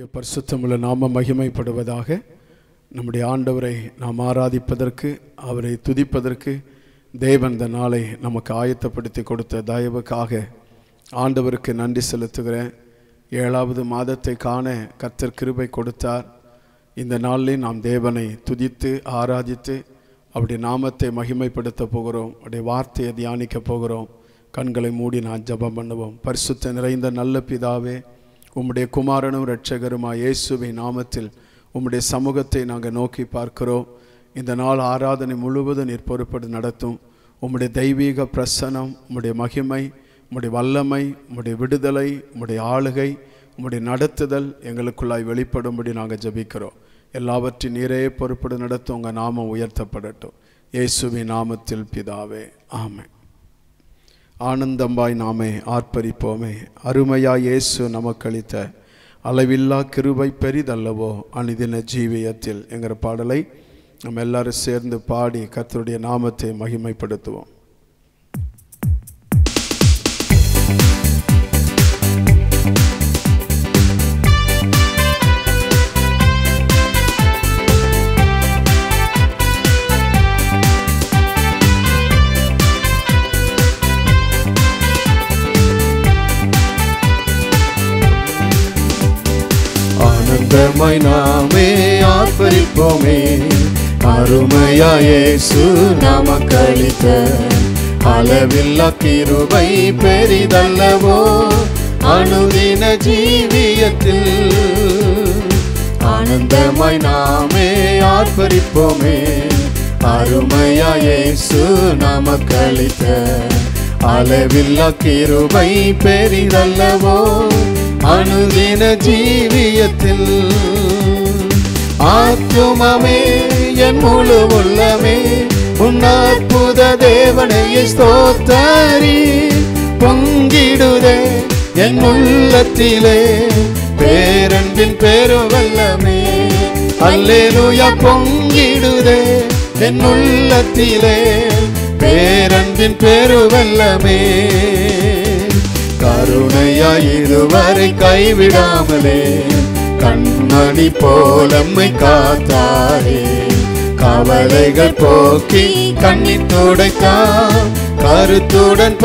பரிசுத்தமுள்ள நாம மகிமைப்படுவதாக நம்முடைய ஆண்டவரை நாம் ஆராதிப்பதற்கு அவரை துதிப்பதற்கு தேவன் இந்த நாளை நமக்கு ஆயத்தப்படுத்தி கொடுத்த தயவுக்காக ஆண்டவருக்கு நன்றி செலுத்துகிறேன் ஏழாவது மாதத்தை காண கர்த்தர் கிருபை கொடுத்தார் இந்த நாளில் நாம் தேவனை துதித்து ஆராதித்து அவருடைய நாமத்தை மகிமைப்படுத்த போகிறோம் அவருடைய வார்த்தையை தியானிக்க போகிறோம் கண்களை மூடி நான் ஜெபம் பண்ணுவோம் பரிசுத்த நிறைந்த நல்ல பிதாவே உம்முடைய குமாரனும் இரட்சகருமா இயேசுவின் நாமத்தில் உம்முடைய சமூகத்தை நாங்கள் நோக்கி பார்க்கிறோம் இந்த நாள் ஆராதனை முழுவதும் நீர் பொறுப்படு நடத்தும் உம்முடைய தெய்வீக பிரசனம் உம்முடைய மகிமை உம்முடைய வல்லமை உம்முடைய விடுதலை உம்முடைய ஆளுகை உம்முடைய நடத்துதல் எங்களுக்குள்ளாய் வெளிப்படும்படி நாங்கள் ஜெபிக்கிறோம் எல்லாவற்றையும் நீரே பொறுப்படு நடத்தும் உங்கள் நாமம் உயர்த்தப்படட்டும் இயேசுவின் நாமத்தில் பிதாவே ஆமென் ஆனந்தம்பாய் நாமே ஆர்ப்பரிப்போமே அருமையாய் இயேசு நமக்களித்த அளவில்லா கிருபை பெரிதல்லவோ அனிதின ஜீவியத்தில் என்கிற பாடலை நம்ம எல்லாரும் சேர்ந்து பாடி கர்த்தருடைய நாமத்தை மகிமைப்படுத்துவோம் ஆனந்தமாய் நாமே ஆர்ப்பரிப்போமே அருமையா இயேசு நமக்களித்த அளவில்லா கிருபை பெரிதல்லவோ அனுதின ஜீவியத்தில் ஆனந்தமாய் நாமே ஆர்ப்பரிப்போமே அருமையா இயேசு நமக்களித்த அளவில்லா கிருபை பெரிதல்லவோ அனுதின ஜீவியத்தில் ஆத்துமமே என் முழு உள்ளமே உன் அற்புத தேவனை ஸ்தோத்தரி பொங்கிடுதே என் உள்ளத்திலே பேரன்பின் பெருவல்லமே அல்லேலூயா பொங்கிடுதே என் உள்ளத்திலே பேரன்பின் பெருவல்லமே கருணையாய் இதுவரை கைவிடாமலே கண்மணி போலம்மை காத்தாரே கவலைகள் போக்கி கண்ணி துடைத்தார் கருத்துடன்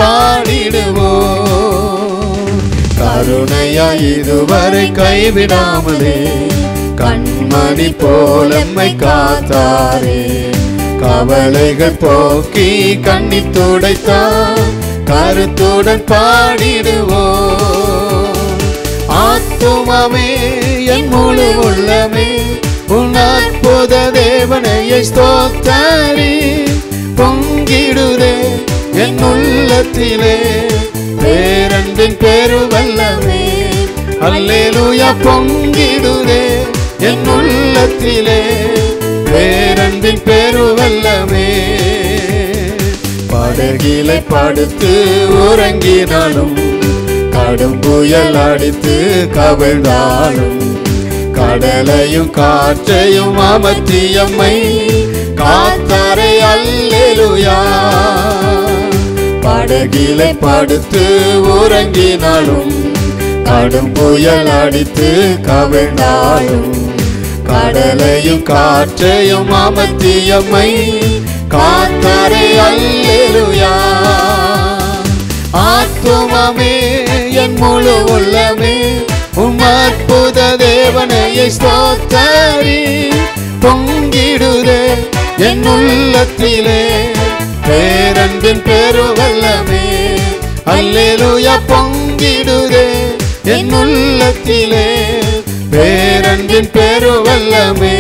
பாடிடுவோம் கருணையாய் இதுவரை கைவிடாமலே கண்மணி போலம்மை காத்தாரே கவலைகள் போக்கி கண்ணி துடைத்தார் கருத்துடன் பாடிடுவோம் ஆத்துமமே என் முழு உள்ளமே உன் அற்புத தேவனையை ஸ்தோத்தரி பொங்கிடுதே என் உள்ளத்திலே பேரன்பின் பெருவல்லமே அல்லேலூயா பொங்கிடுதே என் உள்ளத்திலே பேரன்பின் பெருவல்லமே படகிலை படுத்து உறங்கினாலும் கடும் புயல் அடித்து கவிழ்ந்தாலும் கடலையும் காற்றையும் அமர்த்தியம்மை காத்தாரை அல்லேலுயா படகிலை படுத்து உறங்கினாலும் கடும் புயல் அடித்து கவிழ்ந்தாலும் கடலையும் காற்றையும் அமர்த்தியம்மை காத்தாரே அல்லேலுயா ஆத்துமமே என் முழு உள்ளமே உம் அற்புத தேவனையை ஸ்தோத்தரி பொங்கிடுதே என் உள்ளத்திலே பேரன்பின் பெருவல்லமே அல்லேலுயா பொங்கிடுதே என் உள்ளத்திலே பேரன்பின் பெருவல்லமே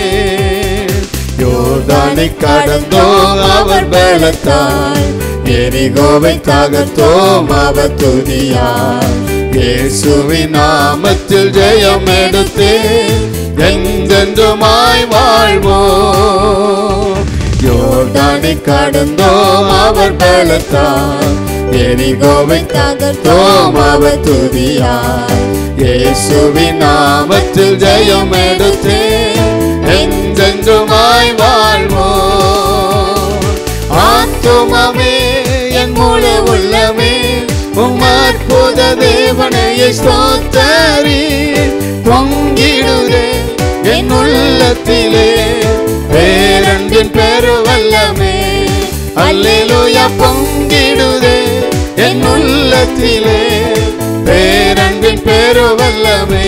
யோர்தானை கடந்தோ அவர் பலத்தாய் எரிகோவை தகர்த்தோம் அவர் துதியார் இயேசுவின் நாமத்தில் ஜெயம் எடுத்து எந்தென்றுமாய் வாழ்வோம் யோர்தானை கடந்தோம் அவர் பலத்தாய் எரிகோவை தகர்த்தோம் அவர் துதியார் இயேசுவின் நாமத்தில் ஜெயம் எடுத்து என்றென்றுமாய் வாழ்வோம் ஆத்துமமே என் முழு உள்ளமே உம் அற்புத தேவனையை ஸ்தோத்தரி பொங்க பொங்கிடுதே என் உள்ளத்திலே பேரன்பின் பெருவல்லமே அல்லேலூயா பொங்கிடுதே என் உள்ளத்திலே பேரன்பின் பெருவல்லமே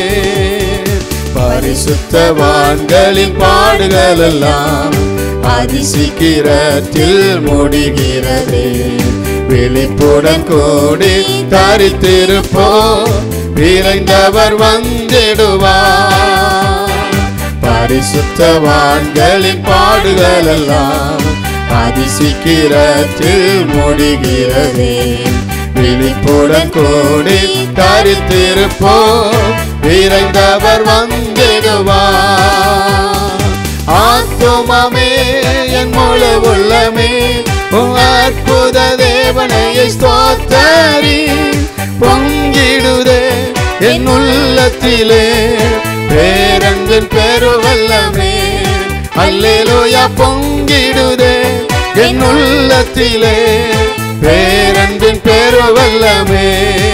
பரிசுத்தவான்களின் பாடுகள் எல்லாம் அதிசீக்கிரத்தில் முடிகிறதே விழிப்புடன் கூடி தரித்திருப்போ விரைந்தவர் வந்திடுவார் பரிசுத்தவான்களின் பாடுகள் எல்லாம் அதிசீக்கிரத்தில் முடிகிறதே விழிப்புடன் கூடி தரித்திருப்போ விரைந்தவர் வந்திடுவார் ஆத்துமமே என் முழு உள்ளமே உன் அற்புத தேவனை ஸ்தோத்தரி பொங்கிடுதே என் உள்ளத்திலே பேரன்பின் பெருவல்லமே அல்லேலூயா பொங்கிடுதே என் உள்ளத்திலே பேரன்பின் பெருவல்லமே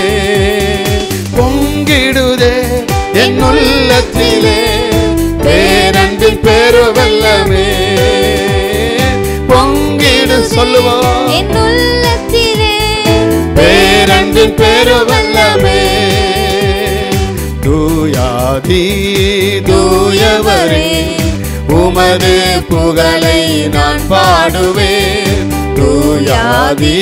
பொங்கிடுதே என் உள்ளத்திலே பேரன்பின் பெருவல்லமே பொங்கிடு சொல்லுவோம் என் உள்ளத்திலே பேரன்பின் பெருவல்லமே தூயாதி தூயவரே உமது புகழை நான் பாடுவேன் தூயாதி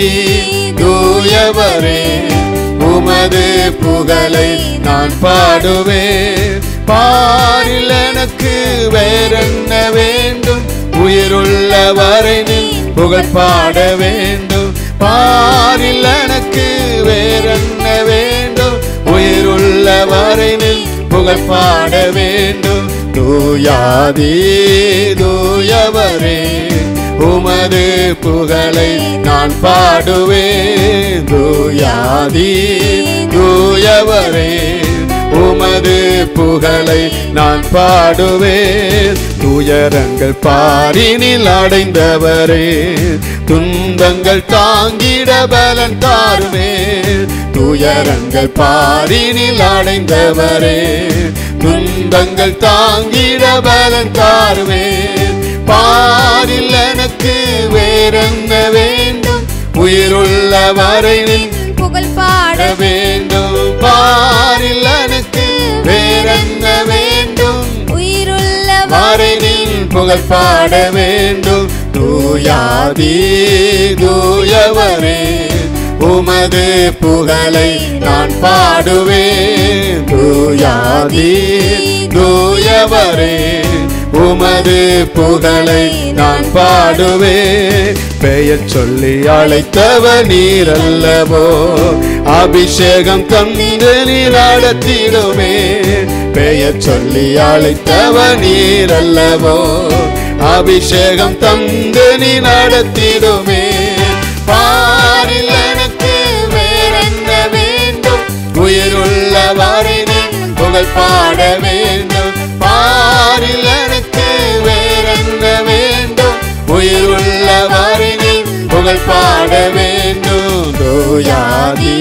தூயவரே உமது புகழை நான் பாடுவேன் பாரில் எனக்கு வேறென்ன வேண்டும் உயிருள்ள வரை நின் புகழ் பாட வேண்டும் பாரில் எனக்கு வேறென்ன வேண்டும் உயிருள்ள வரை நின் புகழ் பாட வேண்டும் தூயாதி தூயவரே உமது புகழை நான் பாடுவேன் தூயாதி தூயவரே உமது புகழை நான் பாடுவேன் துயரங்கள் பாரினில் அடைந்தவரே துன்பங்கள் தாங்கிட பலன் தாருமே துயரங்கள் பாரினில் அடைந்தவரே துன்பங்கள் தாங்கிட பலன் தாருமே பாரில் எனக்கு வேறென்ன வேண்டும் உயிருள்ள வரை நின் புகழ் பாட பாட வேண்டும் பாரில் எனக்கு வேறென்ன வேண்டும் உயிருள்ள வாரினில் புகழ் பாட வேண்டும் தூயாதி தூயவரே உமது புகழை நான் பாடுவேன் தூயாதி தூயவரே உமது புகழை நான் பாடுவேன் பெயர் சொல்லி அழைத்தவ நீரல்லவோ அபிஷேகம் தந்து நீர் நடத்திடுமே பெயர் சொல்லி அழைத்தவ நீரல்லவோ அபிஷேகம் தந்து நீ நடத்திடுமே பாரில் எனக்கு வேறென்ன வேண்டும் உயிருள்ள வரைனின் புகழ் பாட வேண்டும் பாரில் எனக்கு வேறென்ன வேண்டும் உயிருள்ள வரைனின் புகழ் பாட வேண்டும் தூயாதி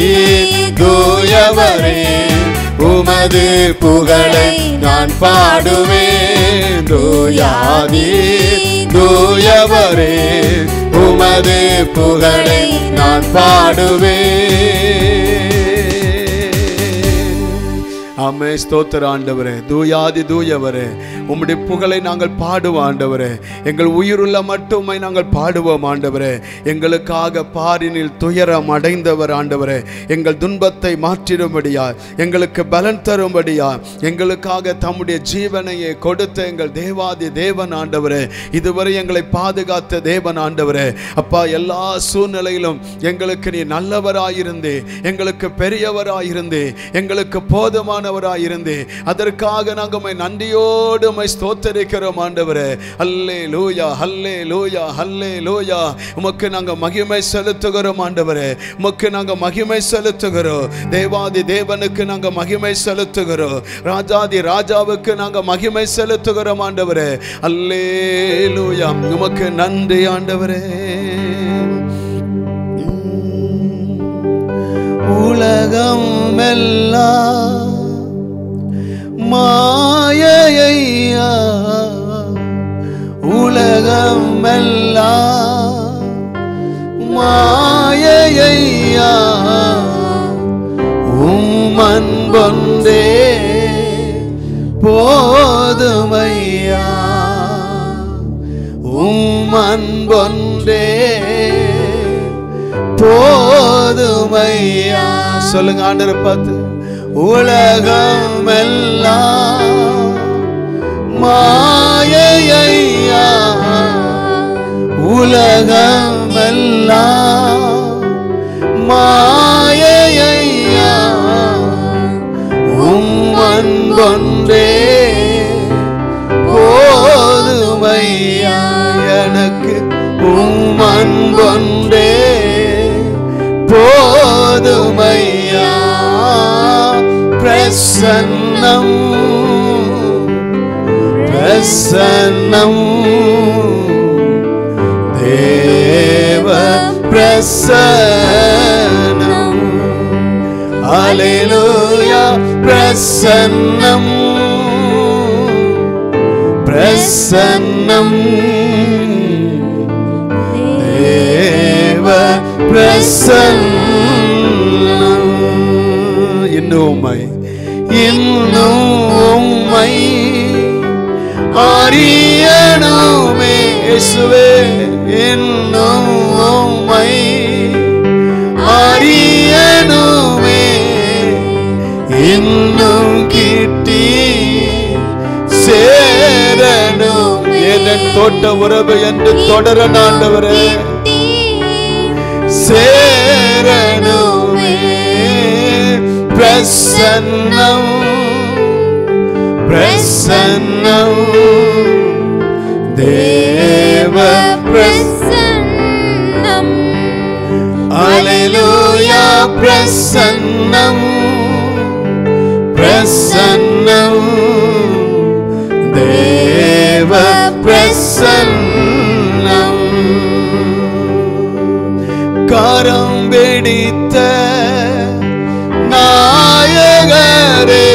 தூயவரே உமது புகழை நான் பாடுவேன் தூயாதி தூயவரே உமது புகழை நான் பாடுவேன் ஆமே ஸ்தோத்திர ஆண்டவரே தூயாதி தூயவரே உம்முடைய புகழை நாங்கள் பாடுவோம் ஆண்டவரே எங்கள் உயிருள்ள மட்டுமை நாங்கள் பாடுவோம் ஆண்டவரே எங்களுக்காக பாரினில் துயரம் அடைந்தவர் ஆண்டவரே எங்கள் துன்பத்தை மாற்றிடும்படியா எங்களுக்கு பலன் தரும்படியா எங்களுக்காக தம்முடைய ஜீவனையை கொடுத்த எங்கள் தேவாதி தேவன் ஆண்டவரே இதுவரை எங்களை பாதுகாத்த தேவன் ஆண்டவரே அப்பா எல்லா சூழ்நிலையிலும் எங்களுக்கு நீ நல்லவராயிருந்தே எங்களுக்கு பெரியவராயிருந்தே எங்களுக்கு போதுமானவராயிருந்தே அதற்காக நாங்கள் உம்மை நன்றியோடு உம்மை ஸ்தோத்தரிக்கிறோம் ஆண்டவரே ஹல்லே லூயா ஹல்லே லூயா ஹல்லே லூயா உமக்கு நாங்கள் மகிமை செலுத்துகிறோம் ஆண்டவரே உமக்கு நாங்கள் மகிமை செலுத்துகிறோம் தேவாதி தேவனுக்கு நாங்கள் மகிமை செலுத்துகிறோம் ராஜாதி ராஜாவுக்கு நாங்கள் மகிமை செலுத்துகிறோம் ஆண்டவரே அல்லே லூயா உமக்கு நன்றி ஆண்டவரே உலகம் எல்லாம் ஐயா உம் அன்பொன்றே போதுமையா உம் அன்பொன்றே போதுமையா சொல்லுங்க ஆண்டரை பார்த்து உலகம் எல்லாம் மாயையா உலகம் எல்லாம் மாயையா உம் அன்பொன்றே போதுமையா எனக்கு உம் அன்பொன்றே போதுமையா பிரசன்னம் பிரசன்னம் தேவ பிரசன்னம் அலேலூயா பிரசன்னம் பிரசன்னம் தேவ பிரசன்னம் இன்னும் உம்மை இன்னும் உம்மை அறியணுமே இயேசுவே இன்னும் உம்மை அறியணுமே இன்னும் கிட்டி சேரணும் எதன் தோட்ட உறவு என்று தொடர ஆண்டவரே சேரணுமே பிரசன்னம் பிரசன்னம் தேவ பிரசன்னம் அலையிலூயா பிரசன்னம் பிரசன்னம் தேவ பிரசன்னம் கரம் வெடித்த நாயகரே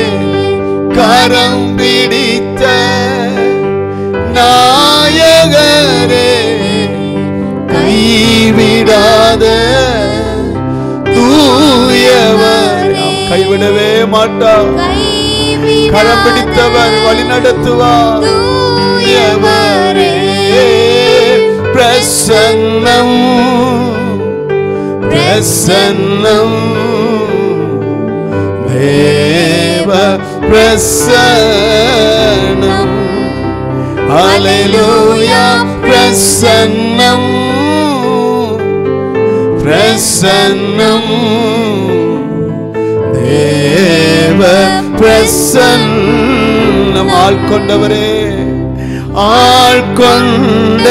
கரம் பிடித்த நாயகரே கைவிடாத தூயவர் நாம் கைவிடவே மாட்டார் கரம் பிடித்தவர் வழி நடத்துவார் தூயவரே பிரசன்னம் பிரசன்னம் தேவ பிரசன்னம் Hallelujah, பிரசன்னம் பிரசன்னம் தேவ பிரசன்னம் ஆள் கொண்டவரே ஆள் கொண்ட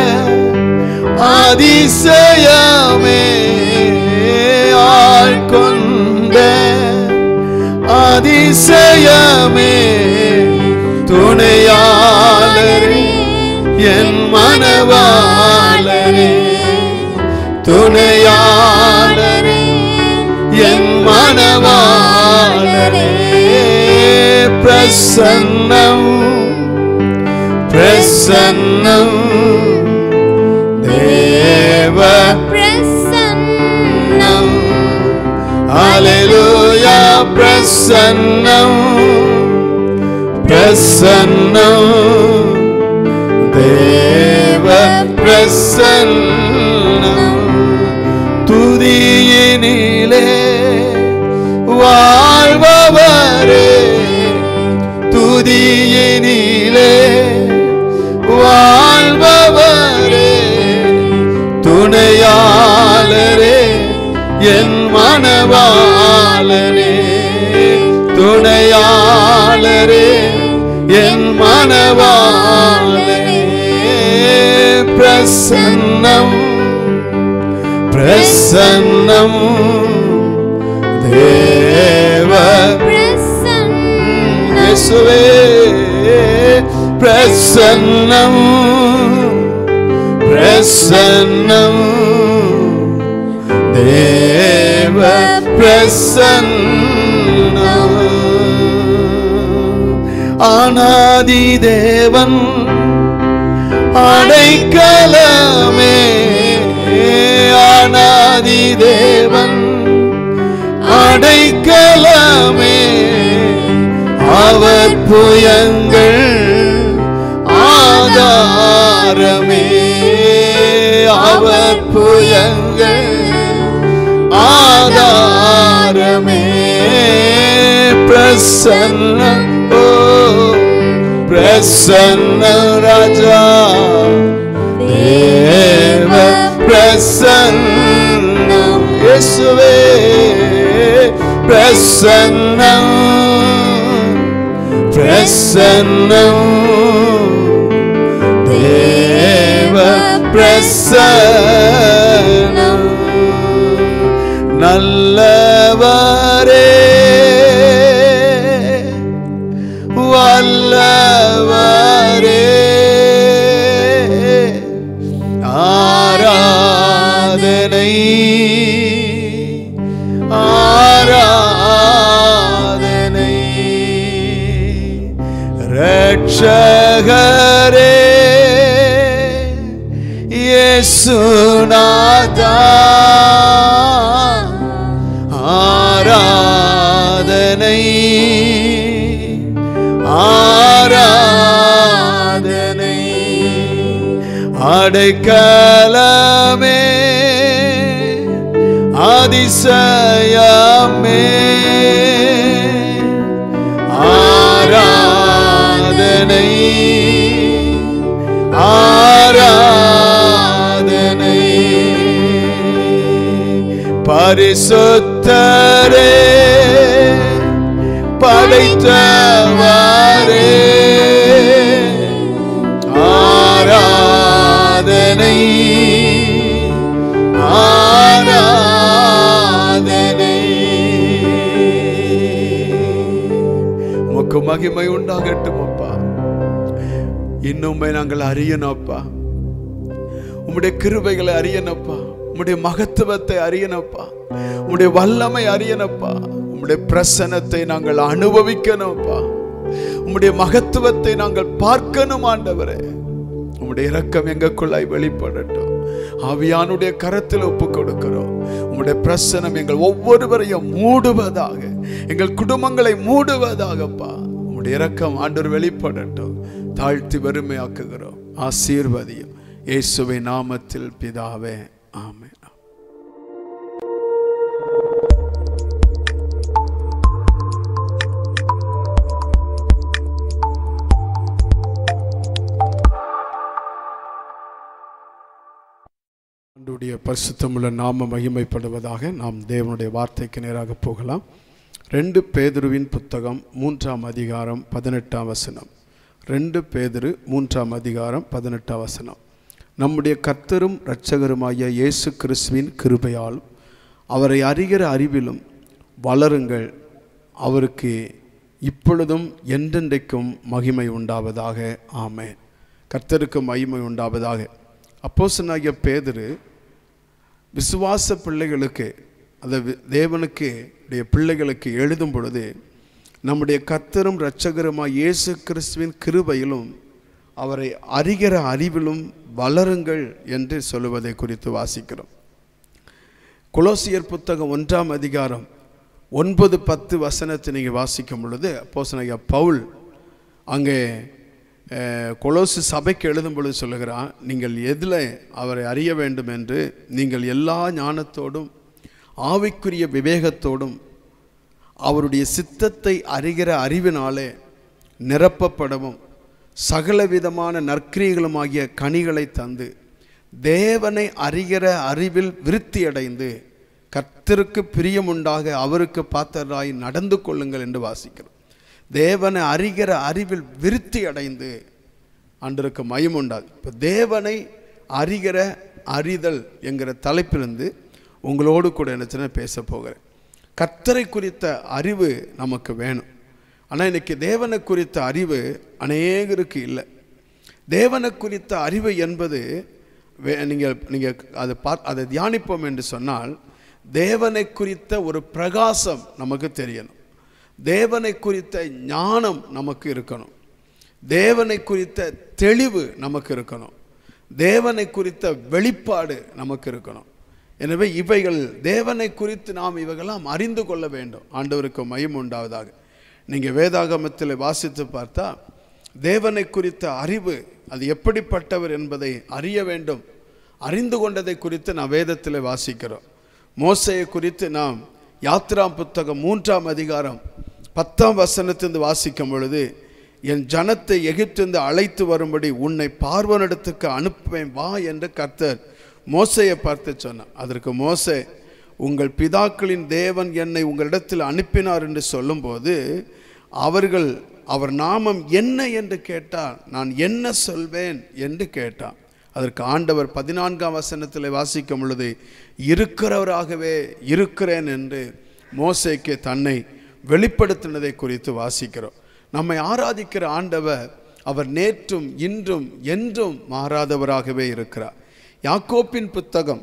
அதிசயமே ஆள் கொண்ட அதிசயமே துணையாளரே என் மனவாளரே துணையாளரே என் மனவாளரே பிரசன்னம் பிரசன்னம் தேவ பிரசன்னம் Hallelujah, பிரசன்னம் பிரசன்னம் தேவ பிரசன்னம் துதியினிலே வாழ்பவரே துதியினிலே வாழ்பவரே துணையாளரே என் மனவாளனே துணையாளரே என் மனவாளனே பிரசன்னம் பிரசன்னம் தேவ பிரசன்னம் இயேசுவே பிரசன்னம் பிரசன்னம் தேவ பிரசன்னம் ஆனாதி தேவன் அடைக்கலமே ஆனாதி ஆதி தேவன் அடைக்கலமே அவர் புயங்கள் ஆதாரமே அவர் புயங்கள் ஆதாரமே பிரசன்ன ஓ பிரசன்ன ராஜா தேவ பிரசன்னம் இயேசுவே பிரசன்னம் பிரசன்னம் தேவ பிரசன்னம் நல்லவரே வல்லவரே ஆராதனை ஆராதனை ரட்சகரே இயேசுநாதா ஆராதனை ஆராதனை அடைக்கலமே அதிசயமே ஆராதனை ஆராதனை பரிசுத்தரே படைத்தவாரே ஆராதனை ஆராதனை உமக்கு மகிமை உண்டாகட்டும் அப்பா இன்னுமே நாங்கள் அறியணும் அப்பா உம்முடைய கிருபைகளை அறியனப்பா உம்முடைய மகத்துவத்தை அறியனப்பா உம்முடைய வல்லமை அறியனப்பா உம்முடைய பிரசனத்தை நாங்கள் அனுபவிக்கணும்ப்பா உம்முடைய மகத்துவத்தை நாங்கள் பார்க்கணும் ஆண்டவரே உம்முடைய இரக்கம் எங்களுக்குள்ளாய் வெளிப்படட்டும் ஆவியானுடைய கரத்தில் ஒப்பு கொடுக்கிறோம் உம்முடைய பிரசனம் எங்கள் ஒவ்வொருவரையும் மூடுவதாக எங்கள் குடும்பங்களை மூடுவதாகப்பா உம்முடைய இரக்கம் ஆண்டவர் வெளிப்படட்டும் தாழ்த்தி வறுமையாக்குகிறோம் ஆசீர்வதியும் இயேசுவை நாமத்தில் பிதாவே ஆமென் ஆண்டுடைய பரிசுத்தமுள்ள நாம மகிமைப்படுவதாக நாம் தேவனுடைய வார்த்தைக்கு நேராக போகலாம் ரெண்டு பேதுருவின் புத்தகம் மூன்றாம் அதிகாரம் பதினெட்டாம் வசனம் ரெண்டு பேதுரு மூன்றாம் அதிகாரம் பதினெட்டாம் வசனம் நம்முடைய கர்த்தரும் இரட்சகருமாகிய இயேசு கிறிஸ்துவின் கிருபையாலும் அவரை அறிகிற அறிவிலும் வளருங்கள் அவருக்கு இப்பொழுதும் என்றென்றைக்கும் மகிமை உண்டாவதாக ஆமென் கர்த்தருக்கு மகிமை உண்டாவதாக அப்போஸ்தலனாகிய பேதுரு விசுவாச பிள்ளைகளுக்கு அந்த வி- தேவனுக்கு உடைய பிள்ளைகளுக்கு எழுதும் பொழுது நம்முடைய கர்த்தரும் இரட்சகருமாய் இயேசு கிறிஸ்துவின் கிருபையிலும் அவரை அறிகிற அறிவிலும் வளருங்கள் என்று சொல்லுவதை குறித்து வாசிக்கிறோம் கொலோசியர் புத்தகம் ஒன்றாம் அதிகாரம் ஒன்பது பத்து வசனத்தை நீங்கள் வாசிக்கும் பொழுது அப்போஸ்தலனாகிய பவுல் அங்கே அஹ், கொலோசு சபைக்கு எழுதும் பொழுது சொல்லுகிறான் நீங்கள் எதில் அவரை அறிய வேண்டும் என்று நீங்கள் எல்லா ஞானத்தோடும் ஆவிக்குரிய விவேகத்தோடும் அவருடைய சித்தத்தை அறிகிற அறிவினாலே நிரப்பப்படவும் சகலவிதமான நற்கிரியைகளுமாகிய கனிகளை தந்து தேவனை அறிகிற அறிவில் விருத்தியடைந்து கர்த்தருக்கு பிரியமுண்டாக அவருக்கு பாத்திரராய் நடந்து கொள்ளுங்கள் என்று வாசிக்கிறோம் தேவனை அறிகிற அறிவில் விருத்தி அடைந்து அன்றைக்கு மயம் உண்டாது இப்போ தேவனை அறிகிற அறிதல் என்கிற தலைப்பிலிருந்து உங்களோடு கூட நினச்சுன்னா பேச போகிறேன் கர்த்தரை குறித்த அறிவு நமக்கு வேணும் ஆனால் இன்னைக்கு தேவனை குறித்த அறிவு அநேகருக்கு இல்லை தேவனை குறித்த அறிவு என்பது வே- நீங்கள் நீங்கள் அதை பார் அதை தியானிப்போம் என்று சொன்னால் தேவனை குறித்த ஒரு பிரகாசம் நமக்கு தெரியணும் தேவனை குறித்த ஞானம் நமக்கு இருக்கணும் தேவனை குறித்த தெளிவு நமக்கு இருக்கணும் தேவனை குறித்த வெளிப்பாடு நமக்கு இருக்கணும் எனவே இவைகள் தேவனை குறித்து நாம் இவைகளாம் அறிந்து கொள்ள வேண்டும் ஆண்டவருக்கு மயம் உண்டாவதாக நீங்கள் வேதாகமத்தில் வாசித்து பார்த்தா தேவனை குறித்த அறிவு அது எப்படிப்பட்டவர் என்பதை அறிய வேண்டும் அறிந்து கொண்டதை குறித்து நான் வேதத்தில் வாசிக்கிறோம் மோசையை குறித்து நாம் யாத்ராம் புத்தகம் மூன்றாம் அதிகாரம் பத்தாம் வசனத்திலிருந்து வாசிக்கும் பொழுது என் ஜனத்தை எகிப்திலிருந்து அழைத்து வரும்படி உன்னை பார்வனிடத்துக்கு அனுப்புவேன் வா என்று கர்த்தர் மோசையை பார்த்து சொன்னார் அதற்கு மோசே உங்கள் பிதாக்களின் தேவன் என்னை உங்களிடத்தில் அனுப்பினார் என்று சொல்லும்போது அவர்கள் அவர் நாமம் என்ன என்று கேட்டால் நான் என்ன சொல்வேன் என்று கேட்டான் அதற்கு ஆண்டவர் பதினான்காம் வசனத்தில் வாசிக்கும் பொழுது இருக்கிறவராகவே இருக்கிறேன் என்று மோசைக்கு தன்னை வெளிப்படுத்தினதை குறித்து வாசிக்கிறோம் நம்மை ஆராதிக்கிற ஆண்டவர் அவர் நேற்றும் இன்றும் என்றும் மாறாதவராகவே இருக்கிறார் யாக்கோப்பின் புத்தகம்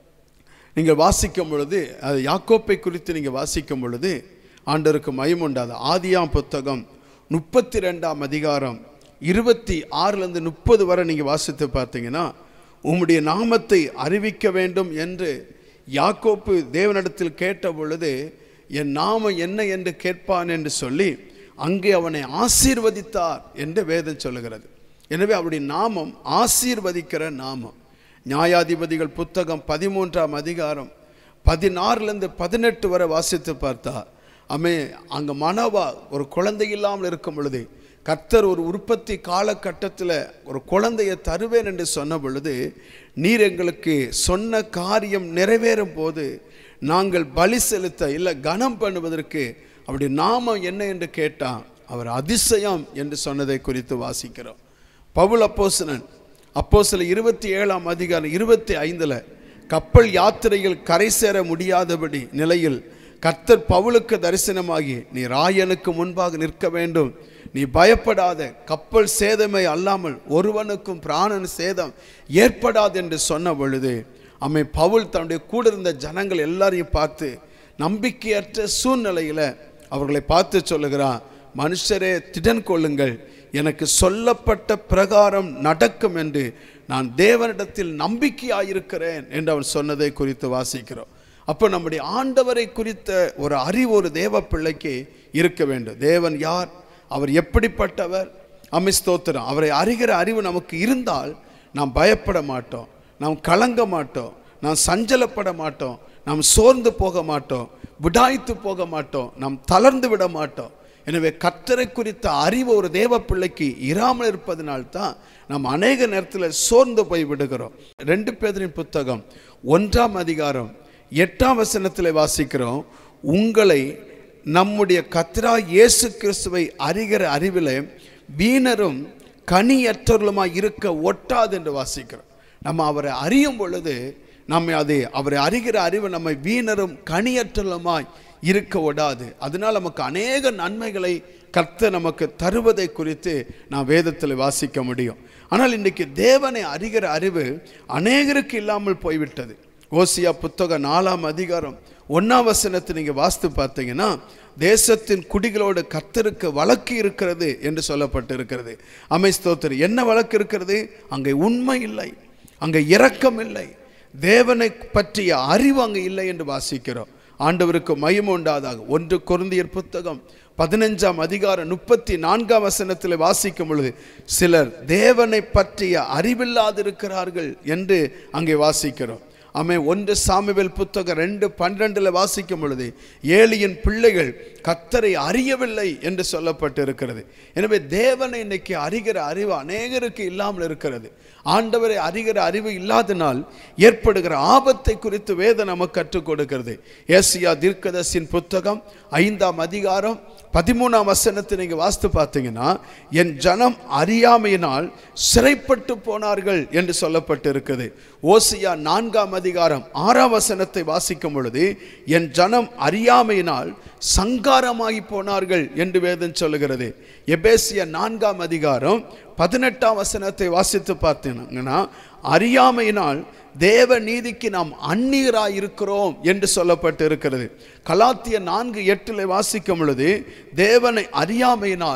நீங்கள் வாசிக்கும் பொழுது அது யாக்கோப்பை குறித்து நீங்கள் வாசிக்கும் பொழுது ஆண்டருக்கு மயம் உண்டாது ஆதியாம் புத்தகம் முப்பத்தி ரெண்டாம் அதிகாரம் இருபத்தி ஆறுலேருந்து முப்பது வரை நீங்கள் வாசித்து பார்த்தீங்கன்னா உம்முடைய நாமத்தை அறிவிக்க வேண்டும் என்று யாக்கோப்பு தேவனிடத்தில் கேட்ட பொழுது என் நாமம் என்ன என்று கேட்பான் என்று சொல்லி அங்கே அவனை ஆசீர்வதித்தார் என்று வேதம் சொல்லுகிறது எனவே அவருடைய நாமம் ஆசீர்வதிக்கிற நாமம் நியாயாதிபதிகள் புத்தகம் பதிமூன்றாம் அதிகாரம் பதினாறுலேருந்து பதினெட்டு வரை வாசித்து பார்த்தா அமே அங்கே மனவா ஒரு குழந்தை இல்லாமல் இருக்கும் பொழுது கர்த்தர் ஒரு உற்பத்தி காலகட்டத்தில் ஒரு குழந்தையை தருவேன் என்று சொன்ன பொழுது நீர் எங்களுக்கு சொன்ன காரியம் நிறைவேறும் போது நாங்கள் பலி செலுத்த இல்லை கனம் பண்ணுவதற்கு அவருடைய நாமம் என்ன என்று கேட்டான் அவர் அதிசயம் என்று சொன்னதை குறித்து வாசிக்கிறோம் பவுல் அப்போசனன் அப்போ சில இருபத்தி ஏழாம் அதிகாரம் இருபத்தி ஐந்தில் கப்பல் யாத்திரையில் கரை சேர முடியாதபடி நிலையில் கர்த்தர் பவுலுக்கு தரிசனமாகி நீ ராயனுக்கு முன்பாக நிற்க வேண்டும் நீ பயப்படாத கப்பல் சேதமே அல்லாமல் ஒருவனுக்கும் பிராணன் சேதம் ஏற்படாது என்று சொன்ன பொழுது அம்மை பவுல் தன்னுடைய கூட இருந்த ஜனங்கள் எல்லாரையும் பார்த்து நம்பிக்கையற்ற சூழ்நிலையில் அவர்களை பார்த்து சொல்லுகிறான் மனுஷரே திடன் கொள்ளுங்கள் எனக்கு சொல்லப்பட்ட பிரகாரம் நடக்கும் என்று நான் தேவனிடத்தில் நம்பிக்கையாயிருக்கிறேன் என்று அவன் சொன்னதை குறித்து வாசிக்கிறோம் அப்போ நம்முடைய ஆண்டவரை குறித்த ஒரு அறிவு ஒரு தேவ பிள்ளைக்கு இருக்க வேண்டும் தேவன் யார் அவர் எப்படிப்பட்டவர் அமிஸ்தோத்திரம் அவரை அறிகிற அறிவு நமக்கு இருந்தால் நாம் பயப்பட மாட்டோம் நாம் கலங்க மாட்டோம் நாம் சஞ்சலப்பட மாட்டோம் நாம் சோர்ந்து போக மாட்டோம் விடாய்த்து போக மாட்டோம் நாம் தளர்ந்து விட மாட்டோம் எனவே கர்த்தரை குறித்த அறிவு ஒரு தேவ பிள்ளைக்கு இராமல் இருப்பதனால்தான் நாம் அநேக நேரத்தில் சோர்ந்து போய் விடுகிறோம் ரெண்டு பேதரின் புத்தகம் ஒன்றாம் அதிகாரம் எட்டாம் வசனத்தில் வாசிக்கிறோம் உங்களை நம்முடைய கத்ரா இயேசு கிறிஸ்துவை அறிகிற அறிவில் வீணரும் கனியற்றவர்களுமாய் இருக்க ஒட்டாது என்று வாசிக்கிறோம் நம்ம அவரை அறியும் பொழுது நம்மை அது அவரை அறிகிற அறிவு நம்மை வீணரும் கனியற்றலுமாய் இருக்க விடாது அதனால் நமக்கு அநேக நன்மைகளை கர்த்தர் நமக்கு தருவதை குறித்து நான் வேதத்தில் வாசிக்க முடியும் ஆனால் இன்றைக்கி தேவனை அறிகிற அறிவு அநேகருக்கு இல்லாமல் போய்விட்டது ஓசியா புத்தகம் நாலாம் அதிகாரம் ஒன்றாம் வசனத்தை நீங்கள் வாசித்து பார்த்தீங்கன்னா தேசத்தின் குடிகளோடு கர்த்தருக்கு வழக்கு இருக்கிறது என்று சொல்லப்பட்டு இருக்கிறது அமை ஸ்தோத்திர என்ன வழக்கு இருக்கிறது அங்கே உண்மை இல்லை அங்கே இரக்கம் இல்லை தேவனை பற்றிய அறிவு அங்கே இல்லை என்று வாசிக்கிறோம் ஆண்டவருக்கு மயம் உண்டாதாக ஒன்று குருந்தியர் புத்தகம் பதினஞ்சாம் அதிகாரம் முப்பத்தி நான்காம் வசனத்தில் வாசிக்கும் பொழுது சிலர் தேவனை பற்றிய அறிவில்லாதிருக்கிறார்கள் என்று அங்கே வாசிக்கிறோம் ஆமே ஒன்று சாமுவேல் புத்தகம் ரெண்டு பன்னிரெண்டில் வாசிக்கும் பொழுது ஏலியின் பிள்ளைகள் கத்தரை அறியவில்லை என்று சொல்லப்பட்டு இருக்கிறது எனவே தேவனை இன்னைக்கு அறிகிற அறிவு அநேகருக்கு இல்லாமல் இருக்கிறது ஆண்டவரை அறிகிற அறிவு இல்லாதனால் ஏற்படுகிற ஆபத்தை குறித்து வேதம் நமக்கு கற்றுக் கொடுக்கிறது ஏசியா தீர்க்கதர்சின் புத்தகம் ஐந்தாம் அதிகாரம் பதிமூணாம் வசனத்தை நீங்கள் வாசித்து பார்த்தீங்கன்னா என் ஜனம் அறியாமையினால் சிறைப்பட்டு போனார்கள் என்று சொல்லப்பட்டு இருக்குது ஓசியா நான்காம் அதிகாரம் ஆறாம் வசனத்தை வாசிக்கும் பொழுது என் ஜனம் அறியாமையினால் சங்காரமாகி போனார்கள் என்று வேதம் சொல்லுகிறது எபேசிய நான்காம் அதிகாரம் பதினெட்டாம் வசனத்தை வாசித்து பார்த்தீங்கன்னா அறியாமையினால் தேவ நீதிக்கு நாம் அந்நீராய் இருக்கிறோம் என்று சொல்லப்பட்டு இருக்கிறது கலாத்திய நான்கு எட்டில் வாசிக்கும் பொழுது தேவனை அறியாமையினால்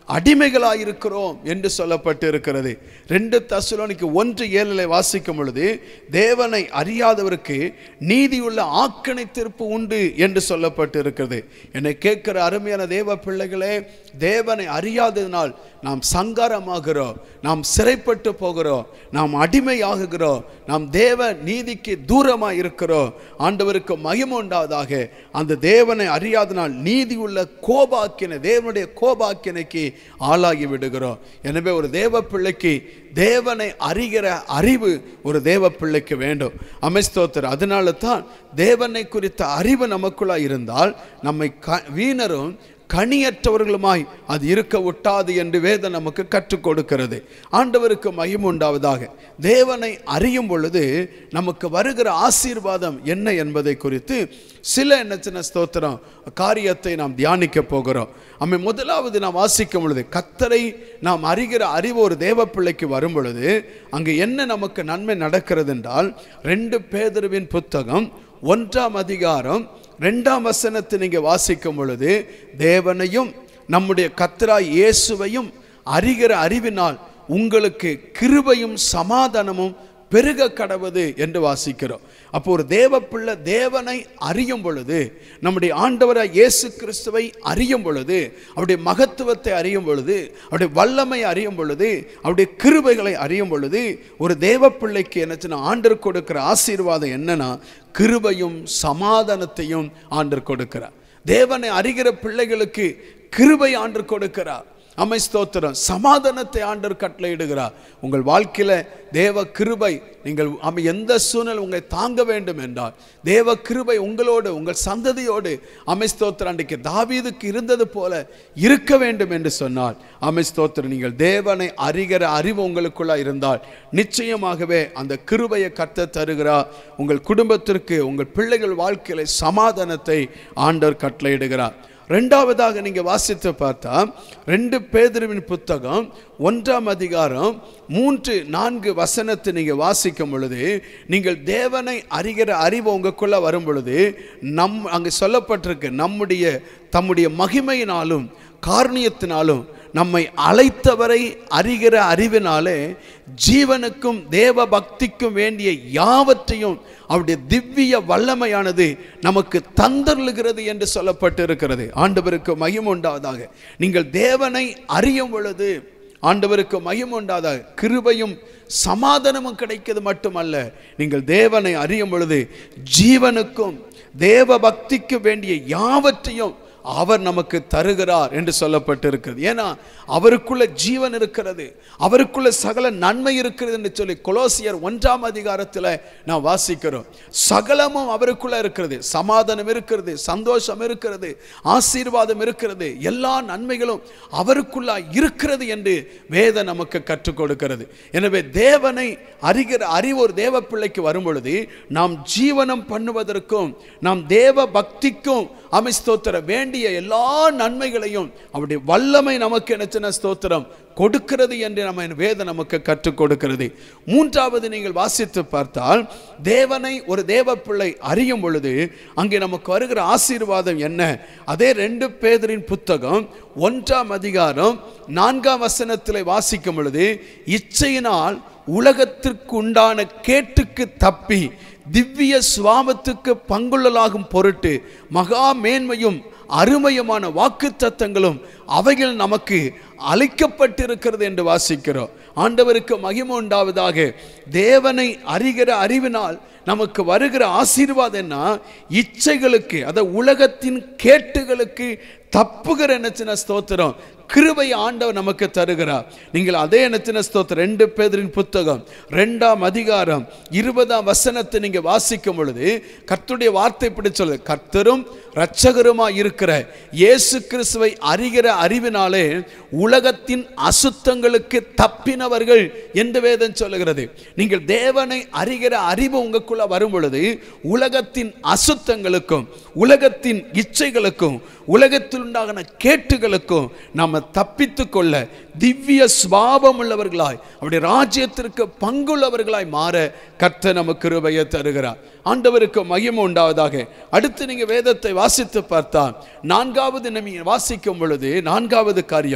அடிமைகளாயிருக்கிறோம் என்று சொல்லப்பட்டு இருக்கிறது ரெண்டு தசுலோனிக்கு ஒன்று ஏழில் வாசிக்கும் பொழுது தேவனை அறியாதவருக்கு நீதியுள்ள ஆக்கணை தீர்ப்பு உண்டு என்று சொல்லப்பட்டு இருக்கிறது என்னை கேட்கிற அருமையான தேவ பிள்ளைகளே தேவனை அறியாததினால் நாம் சங்காரமாகிறோம் நாம் சிறைப்பட்டு போகிறோம் நாம் அடிமையாகுகிறோம் நாம் தேவ நீதிக்கு தூரமாக இருக்கிறோம் ஆண்டவருக்கு மகிமை உண்டாவதாக அந்த தேவனை அறியாதனால் நீதி உள்ள கோபாக்கினை தேவனுடைய கோபாக்கினைக்கு ஆளாகி விடுகிறோம் எனவே ஒரு தேவ பிள்ளைக்கு தேவனை அறிகிற அறிவு ஒரு தேவ பிள்ளைக்கு வேண்டும் அமைஸ்தோத்தர் அதனால தான் தேவனை குறித்த அறிவு நமக்குள்ளாய் இருந்தால் நம்மை க வீணரும் கனியற்றவர்களுமாய் அது இருக்க ஒட்டாது என்று வேதம் நமக்கு கற்றுக் கொடுக்கிறது ஆண்டவருக்கு மகிமை உண்டாவதாக தேவனை அறியும் பொழுது நமக்கு வருகிற ஆசீர்வாதம் என்ன என்பதை குறித்து சில என்ன சின்ன ஸ்தோத்திரம் காரியத்தை நாம் தியானிக்க போகிறோம் அம்மை முதலாவது நாம் வாசிக்கும் பொழுது கத்தரை நாம் அறிகிற அறிவு ஒரு தேவ பிள்ளைக்கு வரும் பொழுது அங்கு என்ன நமக்கு நன்மை நடக்கிறது என்றால் ரெண்டு பேதருவின் புத்தகம் ஒன்றாம் அதிகாரம் ரெண்டாம் வசனத்தை நீங்க வாசிக்கும் பொழுது தேவனையும் நம்முடைய கத்தராய் இயேசுவையும் அறிகிற அறிவினால் உங்களுக்கு கிருபையும் சமாதானமும் பெருக கடவது என்று வாசிக்கிறோம் அப்போ ஒரு தேவ பிள்ளை தேவனை அறியும் பொழுது நம்முடைய ஆண்டவராய் இயேசு கிறிஸ்துவை அறியும் பொழுது அவருடைய மகத்துவத்தை அறியும் பொழுது அவருடைய வல்லமை அறியும் பொழுது அவருடைய கிருபைகளை அறியும் பொழுது ஒரு தேவ பிள்ளைக்கு என்னச்சுன்னா ஆண்டர் கொடுக்கிற ஆசீர்வாதம் என்னன்னா கிருபையும் சமாதானத்தையும் ஆண்டர் கொடுக்கிறார் தேவனை அறிகிற பிள்ளைகளுக்கு கிருபை ஆண்டு கொடுக்கிறார் அமை ஸ்தோத்திரம் சமாதானத்தை ஆண்டர் கட்டளையிடுகிறார் உங்கள் வாழ்க்கையில தேவ கிருபை நீங்கள் அமை எந்த சூழ்நிலை உங்களை தாங்க வேண்டும் என்றால் தேவ கிருபை உங்களோடு உங்கள் சந்ததியோடு அமை ஸ்தோத்திரம் அன்றைக்கு தாவீதுக்கு இருந்தது போல இருக்க வேண்டும் என்று சொன்னால் அமை ஸ்தோத்திரம் நீங்கள் தேவனை அறிகிற அறிவு உங்களுக்குள்ள இருந்தால் நிச்சயமாகவே அந்த கிருபையை கத்த தருகிறார் உங்கள் குடும்பத்திற்கு உங்கள் பிள்ளைகள் வாழ்க்கையில சமாதானத்தை ஆண்டவர் கட்டளையிடுகிறார் ரெண்டாவதாக நீங்க வாசித்து பார்த்தா ரெண்டு பேதருவின் புத்தகம் ஒன்றாம் அதிகாரம் மூன்று நான்கு வசனத்தை நீங்க வாசிக்கும் பொழுது நீங்கள் தேவனை அறிகிற அறிவு உங்களுக்குள்ள வரும் பொழுது நம் அங்கு சொல்லப்பட்டிருக்கு நம்முடைய தம்முடைய மகிமையினாலும் காரணியத்தினாலும் நம்மை அழைத்தவரை அறிகிற அறிவினாலே ஜீவனுக்கும் தேவ பக்திக்கும் வேண்டிய யாவற்றையும் அவருடைய திவ்ய வல்லமையானது நமக்கு தந்தருளுகிறது என்று சொல்லப்பட்டு இருக்கிறது ஆண்டவருக்கு மகிமை உண்டாவதாக நீங்கள் தேவனை அறியும் பொழுது ஆண்டவருக்கு மகிமை உண்டாதாக கிருபையும் சமாதானமும் கிடைக்கிறது மட்டுமல்ல நீங்கள் தேவனை அறியும் பொழுது ஜீவனுக்கும் தேவ பக்திக்கு வேண்டிய யாவற்றையும் அவர் நமக்கு தருகிறார் என்று சொல்லப்பட்டிருக்கிறது ஏன்னா அவருக்குள்ள ஜீவன் இருக்கிறது அவருக்குள்ள சகல நன்மை இருக்கிறது என்று சொல்லி கொலோசியர் ஒன்றாம் அதிகாரத்தில் நான் வாசிக்கிறோம் சகலமும் அவருக்குள்ள இருக்கிறது சமாதானம் இருக்கிறது சந்தோஷம் இருக்கிறது ஆசீர்வாதம் இருக்கிறது எல்லா நன்மைகளும் அவருக்குள்ள இருக்கிறது என்று வேத நமக்கு கற்றுக் கொடுக்கிறது எனவே தேவனை அறிகிற அறிவு ஒரு தேவ பிள்ளைக்கு வரும் பொழுது நாம் ஜீவனம் பண்ணுவதற்கும் நாம் தேவ பக்திக்கும் அமை ஸ்தோத்திர வேண்டிய எல்லா நன்மைகளையும் அவருடைய வல்லமை நமக்கு என்ன ஸ்தோத்திரம் கொடுக்கிறது என்று நம்ம வேதம் நமக்கு கற்றுக் கொடுக்கிறது மூன்றாவது நீங்கள் வாசித்து பார்த்தால் தேவனை ஒரு தேவ பிள்ளை அறியும் பொழுது அங்கே நமக்கு வருகிற ஆசீர்வாதம் என்ன அதே ரெண்டு பேதரின் புத்தகம் ஒன்றாம் அதிகாரம் நான்காம் வசனத்தில் வாசிக்கும் பொழுது இச்சையினால் உலகத்திற்கு உண்டான கேட்டுக்கு தப்பி திவ்ய சுவாபத்துக்கு பங்குள்ளலாகும் பொருட்டு மகா மேன்மையும் அருமையுமான வாக்கு தத்தங்களும் அவைகள் நமக்கு அளிக்கப்பட்டிருக்கிறது என்று வாசிக்கிறோம் ஆண்டவருக்கு மகிமை உண்டாவதாக தேவனை அறிகிற அறிவினால் நமக்கு வருகிற ஆசீர்வாதம் என்ன இச்சைகளுக்கு அத உலகத்தின் கேட்டுகளுக்கு தப்புகிற நினைச்சின ஸ்தோத்திரம் கிருபை ஆண்டவர் நமக்கு தருகிறார் நீங்கள் அதே நினைச்சின ஸ்தோத்திரம் ரெண்டு பேதரின் புத்தகம் ரெண்டாம் அதிகாரம் இருபதாம் வசனத்தை நீங்க வாசிக்கும் பொழுது கர்த்தருடைய வார்த்தை இப்படி சொல்லுது கர்த்தரும் இரட்சகருமா இருக்கிற இயேசு கிறிஸ்துவை அறிகிற அறிவினாலே உலகத்தின் அசுத்தங்களுக்கு தப்பினவர்கள் என்று வேதம் சொல்லுகிறது நீங்கள் தேவனை அறிகிற அறிவு உங்களுக்குள்ள வரும் பொழுது உலகத்தின் அசுத்தங்களுக்கும் உலகத்தின் இச்சைகளுக்கும் உலகத்தில் உண்டாகின கேட்டுகளுக்கும் நாம் தப்பித்து கொள்ள திவ்ய சுவாபம் உள்ளவர்களாய் அவருடைய ராஜ்யத்திற்கு பங்குள்ளவர்களாய் மாற கர்த்த நமக்கு கிருபையை தருகிறார் ஆண்டவருக்கு மகிமை உண்டாவதாக அடுத்து நீங்க வேதத்தை வாசித்து பார்த்தா நான்காவது நம்ம வாசிக்கும் பொழுது நான்காவது காரியம்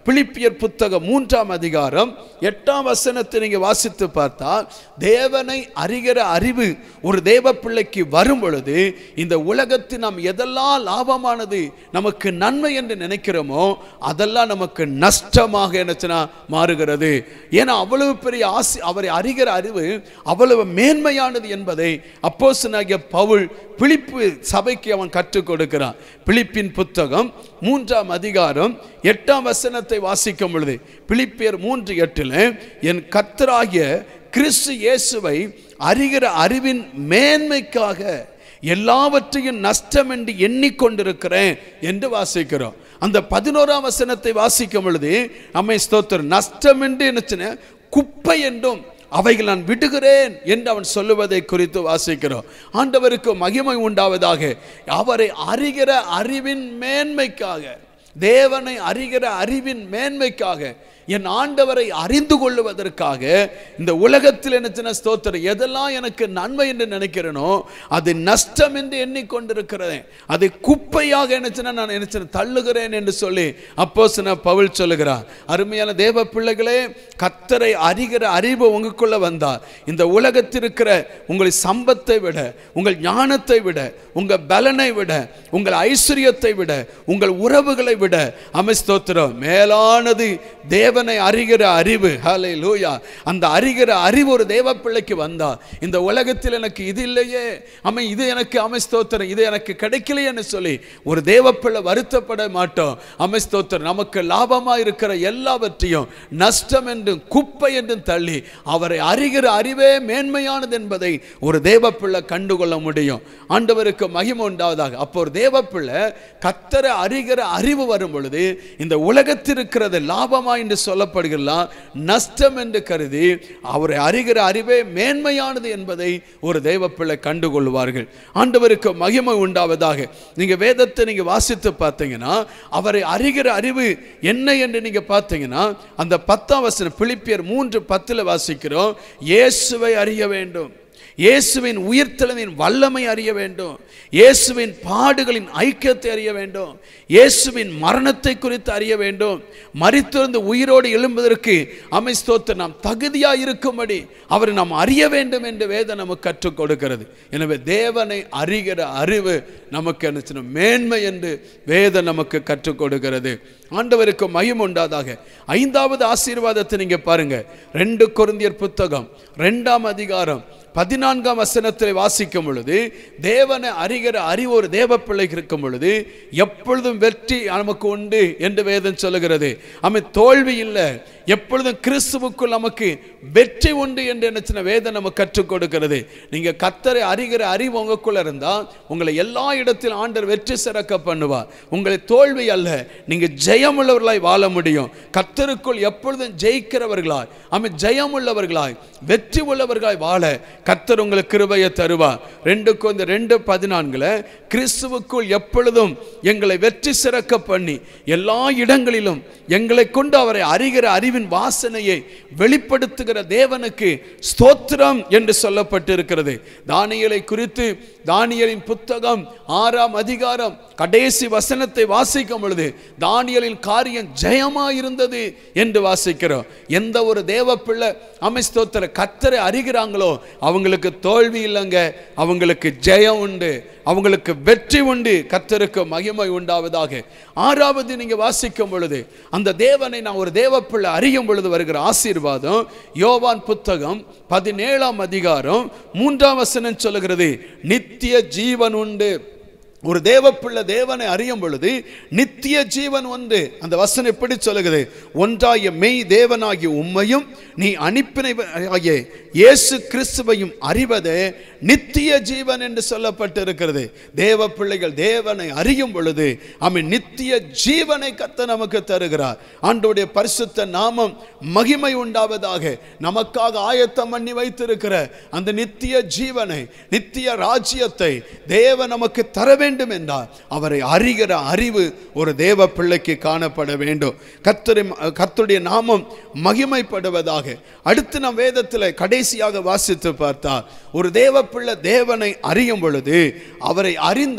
பிலிப்பியர் புத்தகம் மூன்றாம் அதிகாரம் எட்டாம் வசனத்தை நீங்க வாசித்து பார்த்தால் தேவனை அறிகிற அறிவு ஒரு தேவ பிள்ளைக்கு வரும் பொழுது இந்த உலகத்தில் நாம் எதெல்லாம் லாபமானது நமக்கு நன்மை என்று நினைக்கிறோமோ அதெல்லாம் நமக்கு நஷ்டமாக என்னச்சுன்னா மாறுகிறது ஏன்னா அவ்வளவு பெரிய ஆசி அவரை அறிகிற அறிவு அவ்வளவு மேன்மையானது என்பதை அப்போஸ்தலனாகிய பவுல் பிலிப்பு சபைக்கு அவன் கற்றுக் கொடுக்கிறான் பிலிப்பின் புத்தகம் மூன்றாம் அதிகாரம் எட்டாம் வசனத்தை வாசிக்கும் பொழுது பிலிப்பியர் மூன்று எட்டில் என் கத்தராகிய கிறிஸ்து இயேசுவை அறிகிற அறிவின் மேன்மைக்காக எல்லாவற்றையும் நஷ்டம் என்று எண்ணிக்கொண்டிருக்கிறேன் என்று வாசிக்கிறோம் அந்த பதினோராம் வசனத்தை வாசிக்கும் பொழுது அம்மை ஸ்தோத்திரம் நஷ்டம் என்று என்ன குப்பை என்றும் அவைகள் நான் விடுகிறேன் என்று அவன் சொல்லுவதை குறித்து வாசிக்கிறோம் ஆண்டவருக்கு மகிமை உண்டாவதாக அவரை அறிகிற அறிவின் மேன்மைக்காக தேவனை அறிகிற அறிவின் மேன்மைக்காக என் ஆண்டவரை அறிந்து கொள்ளுவதற்காக இந்த உலகத்தில் என்ன ஸ்தோத்திரம் எதெல்லாம் எனக்கு நன்மை என்று நினைக்கிறேனோ அது நஷ்டம் என்று எண்ணிக்கொண்டிருக்கிறேன் அதை குப்பையாக என்னச்சுன்னா நான் நினைச்சு தள்ளுகிறேன் என்று சொல்லி அப்போ பவுல் சொல்லுகிறார் அருமையான தேவ பிள்ளைகளே கத்தரை அறிகிற அறிவு உங்களுக்குள்ள வந்தால் இந்த உலகத்தில் இருக்கிற உங்கள் சம்பத்தை விட உங்கள் ஞானத்தை விட உங்கள் பலனை விட உங்கள் ஐஸ்வர்யத்தை விட உங்கள் உறவுகளை விட அமைஸ்தோத்திரம் மேலானது தேவனை அறிகிற அறிவு ஹலை லூயா அந்த அறிகிற அறிவு ஒரு தேவ பிள்ளைக்கு வந்தா இந்த உலகத்தில் எனக்கு இது இல்லையே அமை இது எனக்கு அமைஸ்தோத்திரம் இது எனக்கு கிடைக்கலையேன்னு சொல்லி ஒரு தேவ பிள்ளை வருத்தப்பட மாட்டோம் அமைஸ்தோத்திரம் நமக்கு லாபமாக இருக்கிற எல்லாவற்றையும் நஷ்டம் என்றும் குப்பை என்றும் தள்ளி அவரை அறிகிற அறிவே மேன்மையானது என்பதை ஒரு தேவ பிள்ளை கண்டுகொள்ள முடியும் ஆண்டவருக்கு மகிமை உண்டாவதாக அப்போ ஒரு தேவ பிள்ளை கத்தரை அறிகிற அறிவு வரும் பொழுது இந்த உலகத்தில் இருக்கிறது லாபமா என்று சொல்லப்படுகிறலாம் நஷ்டம் என்று கருதி அவரை அறிகிற அறிவே மேன்மையானது என்பதை ஒரு தெய்வ பிள்ளை கண்டுகொள்வார்கள் ஆண்டவருக்கு மகிமை உண்டாவதாக நீங்க வேதத்தை நீங்க வாசித்து பார்த்தீங்கன்னா அவரை அறிகிற அறிவு என்ன என்று நீங்க பார்த்தீங்கன்னா அந்த பத்தாம் வசனம் பிலிப்பியர் மூன்று பத்துல வாசிக்கிறோம் இயேசுவை அறிய வேண்டும் இயேசுவின் உயிர்த்தெழுவின் வல்லமை அறிய வேண்டும் இயேசுவின் பாடுகளின் ஐக்கியத்தை அறிய வேண்டும் இயேசுவின் மரணத்தை குறித்து அறிய வேண்டும் மரித்திருந்து உயிரோடு எழும்புவதற்கு அமைஸ்தோத்து நாம் தகுதியாக இருக்கும்படி அவரை நாம் அறிய வேண்டும் என்று வேதம் நமக்கு கற்றுக் கொடுக்கிறது எனவே தேவனை அறிகிற அறிவு நமக்கு என்ன செய்யணும்? மேன்மை என்று வேதம் நமக்கு கற்றுக் கொடுக்கிறது ஆண்டவருக்கு மயம் உண்டாதாக ஐந்தாவது ஆசீர்வாதத்தை நீங்க பாருங்க ரெண்டு கொரிந்தியர் புத்தகம் ரெண்டாம் அதிகாரம் பதினான்காம் வசனத்தில் வாசிக்கும் பொழுது தேவனை அறிகிற அறிவு ஒரு தேவ பிள்ளைக்கு இருக்கும் பொழுது எப்பொழுதும் வெற்றி நமக்கு உண்டு என்று வேதம் சொல்லுகிறது அவன் தோல்வி இல்லை எப்பொழுதும் கிறிஸ்துவுக்குள் நமக்கு வெற்றி உண்டு என்று என்ன வேதம் நமக்கு கற்றுக் கொடுக்கிறது நீங்க கத்தரை அறிகிற அறிவு உங்களுக்குள்ள இருந்தா உங்களை எல்லா இடத்திலும் ஆண்டர் வெற்றி சிறக்க பண்ணுவார் உங்களை தோல்வி அல்ல நீங்க ஜெயமுள்ளவர்களாய் வாழ முடியும் கத்தருக்குள் எப்பொழுதும் ஜெயிக்கிறவர்களாய் அவன் ஜெயமுள்ளவர்களாய் வெற்றி உள்ளவர்களாய் வாழ கத்தர் உங்களுக்கு கிருபையை தருவார் ரெண்டு கொஞ்ச ரெண்டு பதினான்குல கிறிஸ்துவுக்குள் எப்பொழுதும் எங்களை வெற்றி சிறக்க பண்ணி எல்லா இடங்களிலும் எங்களை கொண்டு அவரை அறிகிற அறிவின் வாசனையை வெளிப்படுத்துகிற தேவனுக்கு ஸ்தோத்திரம் என்று சொல்லப்பட்டிருக்கிறது தானியலை குறித்து தானியலின் புத்தகம் ஆறாம் அதிகாரம் கடைசி வசனத்தை வாசிக்கும் பொழுது தானியலின் காரியம் ஜெயமா இருந்தது என்று வாசிக்கிறோம் எந்த ஒரு தேவ பிள்ளை அமைஸ்தோத்திர கத்தரை அறிகிறாங்களோ அவங்களுக்கு தோல்வி இல்லைங்க அவங்களுக்கு ஜெயம் உண்டு அவங்களுக்கு வெற்றி உண்டு கத்தருக்கு மகிமை உண்டாவதாக ஆறாவது நீங்க வாசிக்கும் பொழுது அந்த தேவனை நான் ஒரு தேவ பிள்ளை அறியும் பொழுது வருகிற ஆசீர்வாதம் யோவான் புத்தகம் பதினேழாம் அதிகாரம் மூன்றாம் வசனம் சொல்லுகிறது நித்திய ஜீவன் உண்டு ஒரு தேவப்பிள்ளை தேவனை அறியும் பொழுது நித்திய ஜீவன் ஒன்று அந்த வசனம் எப்படி சொல்லுகிறது ஒன்றாய மெய் தேவனாகிய உம்மையும் நீ அனுப்பினை ஆகிய இயேசு கிறிஸ்துவையும் அறிவதே நித்திய ஜீவன் என்று சொல்லப்பட்டிருக்கிறது தேவ பிள்ளைகள் தேவனை அறியும் பொழுது அவன் நித்திய ஜீவனை கத்த நமக்கு தருகிறார் ஆண்டோடைய பரிசுத்த நாமம் மகிமை உண்டாவதாக நமக்காக ஆயத்தம் பண்ணி வைத்திருக்கிற அந்த நித்திய ஜீவனை நித்திய ராஜ்யத்தை தேவ நமக்கு தர வேண்டும் என்றால் அவரை அறிகிற அறிவு ஒரு தேவ பிள்ளைக்கு காணப்பட வேண்டும் கத்தரை கத்துடைய நாமம் மகிமைப்படுவதாக அடுத்து நம் வேதத்தில் கடைசியாக வாசித்து பார்த்தால் ஒரு தேவ பிள்ளை தேவனை அறியும் பொழுது அவரை அறிந்தால்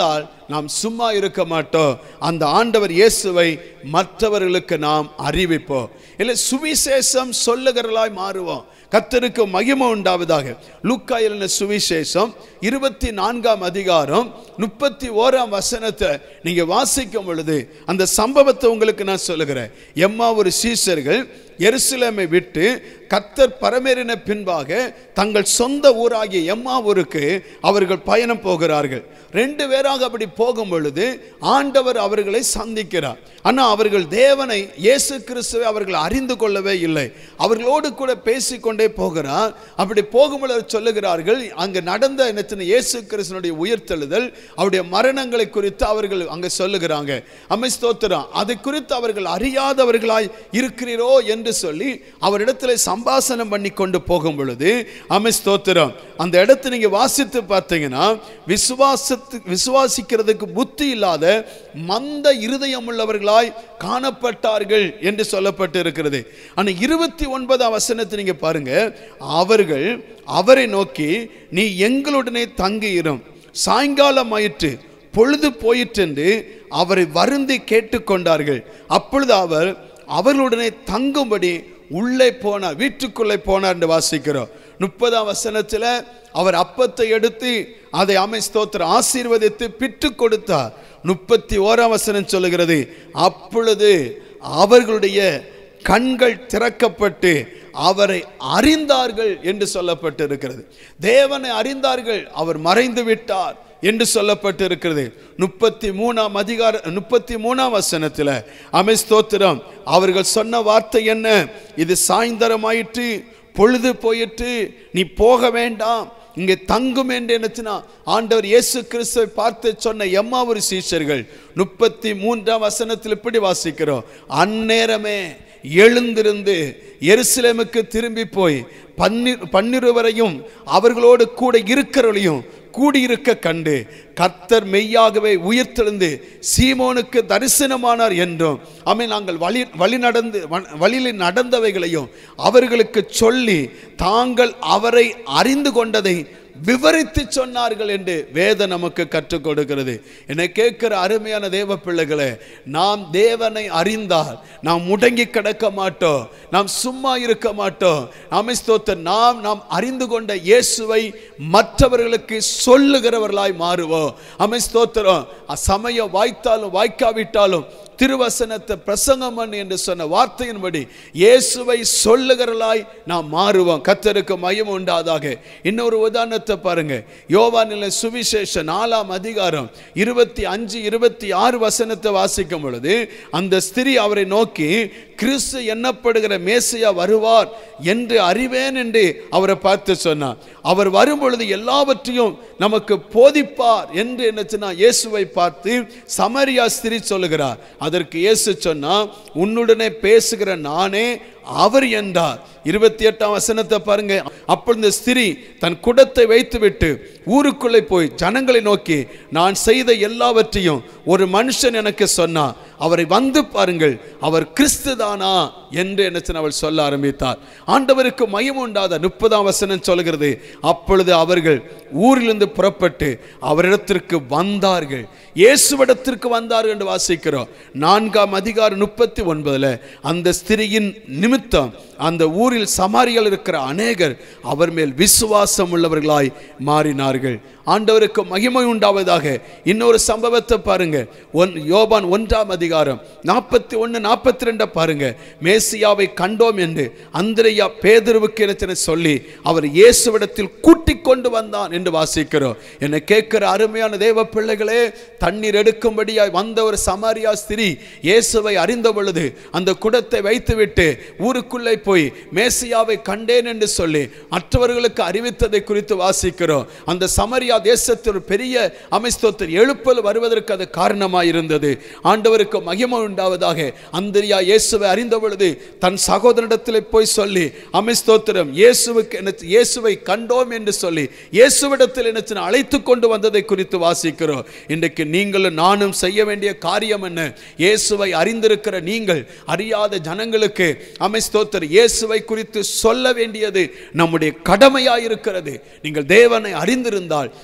நாம் சும்மா இருக்க மாட்டோம் அந்த ஆண்டவர் இயேசுவை மற்றவர்களுக்கு நாம் அறிவிப்போம் இல்லை சுவிசேஷம் சொல்லுகிறவர்களாய் மாறுவோம் கர்த்தருக்கு மகிமை உண்டாவதாக லூக்கா எழுதின சுவிசேஷம் இருபத்தி நான்காம் அதிகாரம் முப்பத்தி ஓராம் வசனத்தை நீங்க வாசிக்கும் பொழுது அந்த சம்பவத்தை உங்களுக்கு நான் சொல்லுகிறேன் எம்மா ஒரு சீசர்கள் எருசலேமை விட்டு கத்தர் பரமேறின பின்பாக தங்கள் சொந்த ஊராகிய எம்மாவூருக்கு அவர்கள் பயணம் போகிறார்கள் ரெண்டு பேராக அப்படி போகும் பொழுது ஆண்டவர் அவர்களை சந்திக்கிறார் ஆனால் அவர்கள் தேவனை இயேசு கிறிஸ்துவை அவர்கள் அறிந்து கொள்ளவே இல்லை அவர்களோடு கூட பேசிக்கொண்டே போகிறார் அப்படி போகும்பொழுது அவர் சொல்லுகிறார்கள் அங்கு நடந்த என்ன சின்ன இயேசு கிறிஸ்துனுடைய உயிர்த்தெழுதல் அவருடைய மரணங்களை குறித்து அவர்கள் அங்கே சொல்லுகிறாங்க அம்மை ஸ்தோத்திரம் அதை குறித்து அவர்கள் அறியாதவர்களாய் இருக்கிறீரோ என்று சொல்லி அவரிடத்தில் சம்பாசனம் பண்ணி கொண்டு போகும் பொழுது அம்மை ஸ்தோத்திரம் அந்த இடத்தை நீங்க வாசித்து பார்த்தீங்கன்னா விசுவாசத்து விசுவாசிக்கிறதுக்கு புத்தி இல்லாத மந்த இருதயம் உள்ளவர்களாய் காணப்பட்டார்கள் என்று சொல்லப்பட்டு இருக்கிறது ஆனால் இருபத்தி ஒன்பதாம் வசனத்தை நீங்க பாருங்க அவர்கள் அவரை நோக்கி நீ எங்களுடனே தங்கியிரும் சாயங்காலம் ஆயிற்று பொழுது போயிற்றென்று அவரை வருந்தி கேட்டுக்கொண்டார்கள் அப்பொழுது அவர் அவர்களுடனே தங்கும்படி உள்ளே போனார் வீட்டுக்குள்ளே போனார் என்று வாசிக்கிறோம் முப்பதாம் வசனத்தில் அவர் அப்பத்தை எடுத்து அதை அமை ஸ்தோத்திர ஆசீர்வதித்து பிட்டு கொடுத்தார் முப்பத்தி ஓராம் வசனம் சொல்லுகிறது அப்பொழுது அவர்களுடைய கண்கள் திறக்கப்பட்டு அவரை அறிந்தார்கள் என்று சொல்லப்பட்டு இருக்கிறது தேவனை அறிந்தார்கள் அவர் மறைந்து விட்டார் என்று சொல்லப்பட்டு இருக்கிறது முப்பத்தி மூணாம் அதிகார முப்பத்தி மூணாம் வசனத்தில் அமை ஸ்தோத்திரம் அவர்கள் சொன்ன வார்த்தை என்ன இது சாயந்தரமாயிற்று பொழுது போயிற்று நீ போக வேண்டாம் இங்கே தங்கும் என்று என்னச்சுன்னா ஆண்டவர் இயேசு கிறிஸ்துவை பார்த்து சொன்ன எம்மாவூர் சீஷர்கள் முப்பத்தி மூன்றாம் வசனத்தில் இப்படி வாசிக்கிறோம் அந்நேரமே எழுந்திருந்து எருசலேமுக்கு திரும்பி போய் பன்னிர் பன்னிருவரையும் அவர்களோடு கூட இருக்கிறவளையும் கூடியிருக்க கண்டு கர்த்தர் மெய்யாகவே உயிர்த்தெழுந்து சீமோனுக்கு தரிசனமானார் என்றும் அமை நாங்கள் வழி வழி நடந்து வ- வழியில் நடந்தவைகளையும் அவர்களுக்கு சொல்லி தாங்கள் அவரை அறிந்து கொண்டதை விவரித்து சொன்னார்கள் என்று வேதம் நமக்கு கற்றுக் கொடுக்கிறது என்னை கேட்கிற அருமையான தேவ பிள்ளைகளே நாம் தேவனை அறிந்தால் நாம் முடங்கி கிடக்க மாட்டோம் நாம் சும்மா இருக்க மாட்டோம் அமிஸ்தோத்த நாம் நாம் அறிந்து கொண்ட இயேசுவை மற்றவர்களுக்கு சொல்லுகிறவர்களாய் மாறுவோம் அமிஸ்தோத்திரம் சமயம் வாய்த்தாலும் வாய்க்காவிட்டாலும் திருவசனத்தை பிரசங்கம் பண்ணு என்று சொன்ன வார்த்தையின்படி இயேசுவை சொல்லுகிறலாய் நாம் மாறுவோம் கத்தருக்கு மயம் உண்டாதாக இன்னொரு உதாரணத்தை பாருங்க யோவானில் சுவிசேஷ நாலாம் அதிகாரம் இருபத்தி அஞ்சு இருபத்தி ஆறு வசனத்தை வாசிக்கும் பொழுது அந்த ஸ்திரீ அவரை நோக்கி கிறிஸ்து எண்ணப்படுகிற மேசையா வருவார் என்று அறிவேன் என்று அவரை பார்த்து சொன்னார் அவர் வரும் பொழுது எல்லாவற்றையும் நமக்கு போதிப்பார் என்று என்ன சொன்னா இயேசுவை பார்த்து சமரியா ஸ்திரீ சொல்லுகிறார் அதற்கு இயேசு சொன்னா உன்னுடனே பேசுகிற நானே அவர் என்றார் இருபத்தி எட்டாம் வசனத்தை பாருங்க அப்பொழுது இந்த ஸ்திரீ தன் குடத்தை வைத்துவிட்டு ஊருக்குள்ளே போய் ஜனங்களை நோக்கி நான் செய்த எல்லாவற்றையும் ஒரு மனுஷன் எனக்கு சொன்னார் அவரை வந்து பாருங்கள் அவர் கிறிஸ்து தானா என்று என்ன சொன்ன அவள் சொல்ல ஆரம்பித்தார் ஆண்டவருக்கு மயம் உண்டாத முப்பதாம் வசனம் சொல்கிறது அப்பொழுது அவர்கள் ஊரிலிருந்து புறப்பட்டு அவரிடத்திற்கு வந்தார்கள் இயேசுவிடத்திற்கு வந்தார்கள் என்று வாசிக்கிறோம் நான்காம் அதிகாரம் முப்பத்தி ஒன்பதுல அந்த ஸ்திரியின் நிமித்தம் அந்த ஊரில் சமாரிகள் இருக்கிற அநேகர் அவர் மேல் விசுவாசம் உள்ளவர்களாய் மாறினார்கள் ஆண்டவருக்கு மகிமை உண்டாவதாக இன்னொரு சம்பவத்தை பாருங்க ஒன் யோபான் ஒன்றாம் அதிகாரம் நாற்பத்தி ஒன்று நாற்பத்தி ரெண்டை பாருங்க மேசியாவை கண்டோம் என்று அந்திரையா பேதுருவுக்கு என்ன சொல்லி அவர் இயேசுவிடத்தில் கூட்டிக் கொண்டு வந்தான் என்று வாசிக்கிறோம் என்னை கேட்கிற அருமையான தேவ பிள்ளைகளே தண்ணீர் எடுக்கும்படியாய் வந்த ஒரு சமாரியா ஸ்திரீ இயேசுவை அறிந்த பொழுது அந்த குடத்தை வைத்துவிட்டு ஊருக்குள்ளே போய் மேசியாவை கண்டேன் என்று சொல்லி மற்றவர்களுக்கு அறிவித்ததை குறித்து வாசிக்கிறோம் அந்த சமரியா தேசத்தில் ஒரு பெரிய அமைஸ்தோத்தர் எழுப்பல் வருவதற்கு அது காரணமாய் இருந்தது ஆண்டவருக்கு மகிமை உண்டாவதாக அந்தரியா இயேசுவை அறிந்த பொழுது தன் சகோதரிடத்தில் போய் சொல்லி அமைஸ்தோத்திரம் இயேசுவுக்கு என்ன இயேசுவை கண்டோம் என்று சொல்லி இயேசுவிடத்தில் என்ன அழைத்து கொண்டு வந்ததை குறித்து வாசிக்கிறோம் இன்றைக்கு நீங்களும் நானும் செய்ய வேண்டிய காரியம் என்ன இயேசுவை அறிந்திருக்கிற நீங்கள் அறியாத ஜனங்களுக்கு அமைஸ்தோத்தர் இயேசுவை குறித்து சொல்ல வேண்டியது நம்முடைய கடமையாய் இருக்கிறது நீங்கள் தேவனை அறிந்திருந்தால்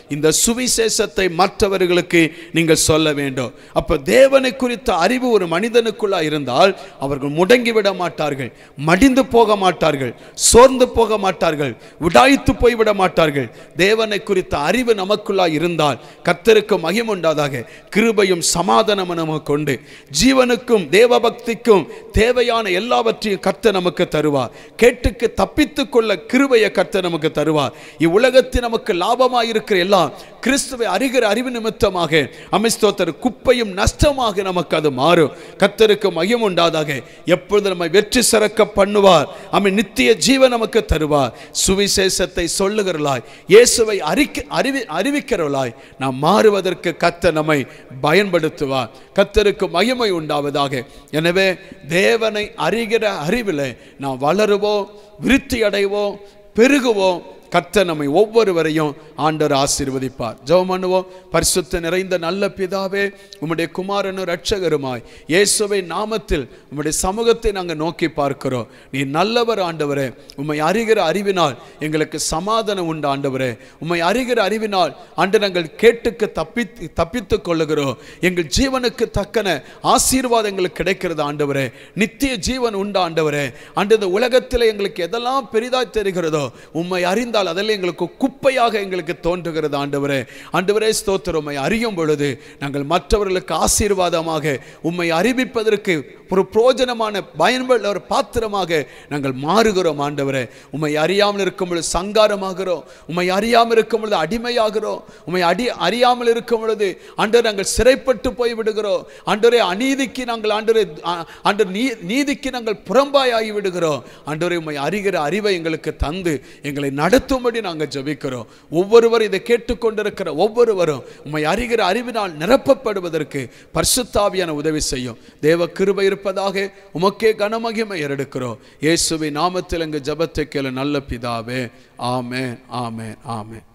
இந்த சுவிசேஷத்தை மற்றவர்களுக்கு நீங்கள் சொல்ல வேண்டும் அப்ப தேவனை குறித்த அறிவு ஒரு மனிதனுக்குள்ளா இருந்தால் அவர்கள் முடங்கி விட மாட்டார்கள் மடிந்து போக மாட்டார்கள் சோர்ந்து போக மாட்டார்கள் உடாய்த்து போய்விட மாட்டார்கள் தேவனை குறித்த அறிவு நமக்குள்ளா இருந்தால் கர்த்தருக்கு மகிமை உண்டாதாக கிருபையும் சமாதானமும் நமக்கு கொண்டு ஜீவனுக்கும் தேவபக்திக்கும் தேவையான எல்லாவற்றையும் கர்த்தர் நமக்கு தருவார் கேட்டுக்கு தப்பித்துக் கொள்ள கிருபையை கர்த்தர் நமக்கு தருவார் இவ்வுலகத்தில் நமக்கு லாபமாக இருக்கிற எல்லாம் கிறிஸ்துவை அறிகிற அறிவு நிமித்தமாக அமிஸ்தோத்தர் குப்பையும் நஷ்டமாக நமக்கு அது மாறும் கர்த்தருக்கு மகிமை உண்டாதாக எப்பொழுது நம்மை வெற்றி சிறக்க பண்ணுவார் அமை நித்திய ஜீவன் நமக்கு தருவார் சுவிசேஷத்தை சொல்லுகிறவளாய் இயேசுவை அறிக்க அறிவி அறிவிக்கிறவளாய் நாம் மாறுவதற்கு கர்த்தர் நம்மை பயன்படுத்துவார் கர்த்தருக்கு மகிமை உண்டாவதாக எனவே தேவனை அறிகிற அறிவில் நாம் வளருவோம் விருத்தி அடைவோம் பெருகுவோம் கர்த்தர் நம்மை ஒவ்வொருவரையும் ஆண்டவர் ஆசீர்வதிப்பார் ஜெபம் பண்ணுவோம் பரிசுத்த நிறைந்த நல்ல பிதாவே உம்முடைய குமாரனும் ரட்சகருமாய் இயேசுவை நாமத்தில் உம்முடைய சமூகத்தை நாங்கள் நோக்கி பார்க்கிறோம் நீ நல்லவர் ஆண்டவரே உம்மை அறிகிற அறிவினால் எங்களுக்கு சமாதானம் உண்டு ஆண்டவரே உம்மை அறிகிற அறிவினால் ஆண்டு நாங்கள் கேட்டுக்கு தப்பி தப்பித்துக் கொள்ளுகிறோம் எங்கள் ஜீவனுக்கு தக்கன ஆசீர்வாதம் எங்களுக்கு கிடைக்கிறது ஆண்டவரே நித்திய ஜீவன் உண்டு ஆண்டவரே ஆண்டு இந்த உலகத்தில் எங்களுக்கு எதெல்லாம் பெரிதாய் தெரிகிறதோ உம்மை அறிந்தால் அதெல்லாம் எங்களுக்கு குப்பையாக எங்களுக்கு தோன்றுகிறது ஆண்டவரே ஆண்டவரே ஸ்தோத்திரம் உம்மை அறியும் பொழுது நாங்கள் மற்றவர்களுக்கு ஆசீர்வாதமாக உம்மை அறிவிப்பதற்கு ஒரு பிரோஜனமான பயன்புள்ள ஒரு பாத்திரமாக நாங்கள் மாறுகிறோம் ஆண்டவரே உம்மை அறியாமல் இருக்கும் பொழுது சங்காரமாகிறோம் உம்மை அறியாமல் இருக்கும் பொழுது அடிமையாகிறோம் உம்மை அடி அறியாமல் இருக்கும் பொழுது ஆண்டவர் நாங்கள் சிறைப்பட்டு போய் விடுகிறோம் ஆண்டவரே அநீதிக்கு நாங்கள் ஆண்டவரே ஆண்டு நீ நீதிக்கு நாங்கள் புறம்பாய் ஆகி விடுகிறோம் ஆண்டவரே உம்மை அறிகிற அறிவை எங்களுக்கு தந்து எங்களை நடத்தும்படி நாங்கள் ஜெபிக்கிறோம் ஒவ்வொருவரும் இதை கேட்டுக்கொண்டிருக்கிற ஒவ்வொருவரும் உம்மை அறிகிற அறிவினால் நிரப்பப்படுவதற்கு பரிசுத்தாவியான உதவி செய்யும் தேவ கிருபை இருப்பதாக உமக்கே கனமகிமை எடுக்கிறோம் இயேசுவை நாமத்தில் எங்கள் ஜெபத்தை கேளு நல்ல பிதாவே ஆமென் ஆமென் ஆமென்